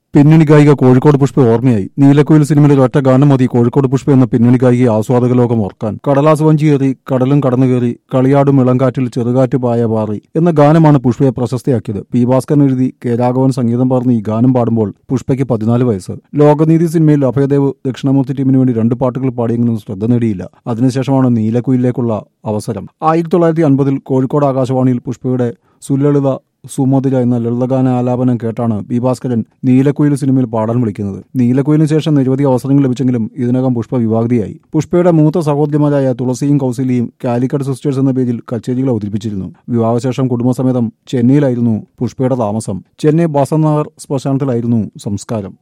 പിന്നണി ഗായിക കോഴിക്കോട് പുഷ്പ ഓർമ്മയായി നീലക്കുയിൽ സിനിമയിലെ ഒറ്റ ഗാനം മതി കോഴിക്കോട് പുഷ്പ എന്ന പിന്നണി ഗായിക ആസ്വാദക ലോകം ഓർക്കാൻ കടലാസ് വഞ്ചിയേറി കടലും കടന്നു കയറി കളിയാടും ഇളങ്കാറ്റിൽ ചെറുകാറ്റ് പായ പാറി എന്ന ഗാനമാണ് പുഷ്പയെ പ്രശസ്തയാക്കിയത് പി ഭാസ്കരൻ എഴുതി കെ രാഘവൻ സംഗീതം പറഞ്ഞ് ഈ ഗാനം പാടുമ്പോൾ പുഷ്പയ്ക്ക് പതിനാല് വയസ്സ് ലോകനീതി സിനിമയിൽ അഭയദേവ് ദക്ഷിണമൂർത്തി ടീമിന് വേണ്ടി രണ്ട് പാട്ടുകൾ പാടിയെങ്കിലും ശ്രദ്ധ നേടിയില്ല അതിനുശേഷമാണ് നീലക്കുയിലേക്കുള്ള അവസരം ആയിരത്തി തൊള്ളായിരത്തി അൻപതിൽ കോഴിക്കോട് ആകാശവാണിയിൽ പുഷ്പയുടെ സുലളിത സുമധുര എന്ന ലളിതഗാന ആലാപനം കേട്ടാണ് ബി ഭാസ്കരൻ നീലക്കുയിൽ സിനിമയിൽ പാടാൻ വിളിക്കുന്നത് നീലക്കുയിലിന് ശേഷം നിരവധി അവസരങ്ങൾ ലഭിച്ചെങ്കിലും ഇതിനകം പുഷ്പ വിവാഹിതയായി പുഷ്പയുടെ മൂത്ത സഹോദരിമാരായ തുളസിയും കൗസലിയും കാലിക്കറ്റ് സിസ്റ്റേഴ്സ് എന്ന പേരിൽ കച്ചേരികൾ അവതരിപ്പിച്ചിരുന്നു വിവാഹശേഷം കുടുംബസമേതം ചെന്നൈയിലായിരുന്നു പുഷ്പയുടെ താമസം ചെന്നൈ ബസന്ത് നഗർ ശ്മശാനത്തിലായിരുന്നു സംസ്കാരം